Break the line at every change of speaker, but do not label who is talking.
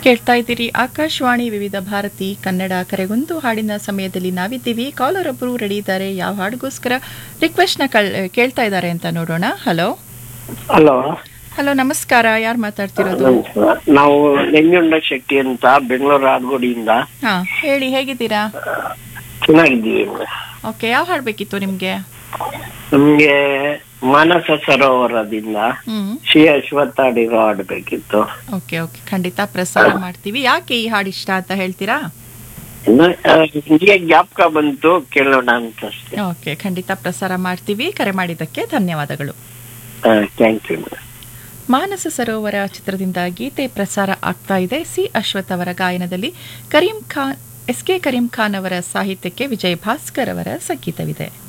ಕೇಳ್ತಾ ಇದ್ದೀರಿ ಆಕಾಶವಾಣಿ ವಿವಿಧ ಭಾರತಿ ಕನ್ನಡ ಕರೆಗೊಂದು ಹಾಡಿನ ಸಮಯದಲ್ಲಿ ನಾವಿದ್ದೀವಿ ಕಾಲರ್ ಒಬ್ಬರು ರೆಡಿ ಇದ್ದಾರೆ ಯಾವ ಹಾಡಿಗೋಸ್ಕರ ರಿಕ್ವೆಸ್ಟ್ನ ಕಳ್ ಕೇಳ್ತಾ ಇದ್ದಾರೆ ಅಂತ ನೋಡೋಣ ಹಲೋ
ಹಲೋ
ಹಲೋ ನಮಸ್ಕಾರ ಯಾರು ಮಾತಾಡ್ತಿರೋದು
ನಮಸ್ಕಾರ. ನಾವು ನಂಜುಂಡ ಶೆಟ್ಟಿ ಅಂತ ಬೆಂಗಳೂರು ಆಡ್ಗೋಡಿಯಿಂದ
ಹಾ ಹೇಳಿ ಹೇಗಿದ್ದೀರಾ
ಚೆನ್ನಾಗಿದ್ದೀವಿ
ಓಕೆ ಯಾವ ಹಾಡ್ ಬೇಕಿತ್ತು ನಿಮ್ಗೆ
ನಮ್ಗೆ ಮಾನಸ ಸರೋವರದಿಂದ
ಹ್ಮ್
ಶ್ರೀ ಅಶ್ವತ್ಥಾಡಿರೋ ಆಡ್ಬೇಕಿತ್ತು
ಓಕೆ ಓಕೆ ಖಂಡಿತ ಪ್ರಸಾರ ಮಾಡ್ತೀವಿ ಯಾಕೆ ಈ ಹಾಡು ಇಷ್ಟ ಅಂತ ಹೇಳ್ತೀರಾ
ಇನ್ನು, ಆ, ಹೀಗೆ ಜ್ಞಾಪಕ ಬಂತು ಕೇಳೋಣ ಅಂತ ಅಷ್ಟೇ
ಓಕೆ ಖಂಡಿತ ಪ್ರಸಾರ ಮಾಡ್ತೀವಿ ಕರೆ ಮಾಡಿದ್ದಕ್ಕೆ ಧನ್ಯವಾದಗಳು
ಥ್ಯಾಂಕ್ ಯು
ಮಾನಸ ಸರೋವರ ಚಿತ್ರದಿಂದ ಗೀತೆ ಪ್ರಸಾರ ಆಗ್ತಾ ಇದೆ ಸಿ ಅಶ್ವಥ್ ಅವರ ಗಾಯನದಲ್ಲಿ ಕರೀಂ ಖಾನ್ ಎಸ್ ಕೆ ಕರೀಂ ಖಾನ್ ಅವರ ಸಾಹಿತ್ಯಕ್ಕೆ ವಿಜಯ್ ಭಾಸ್ಕರ್ ಅವರ ಸಂಗೀತವಿದೆ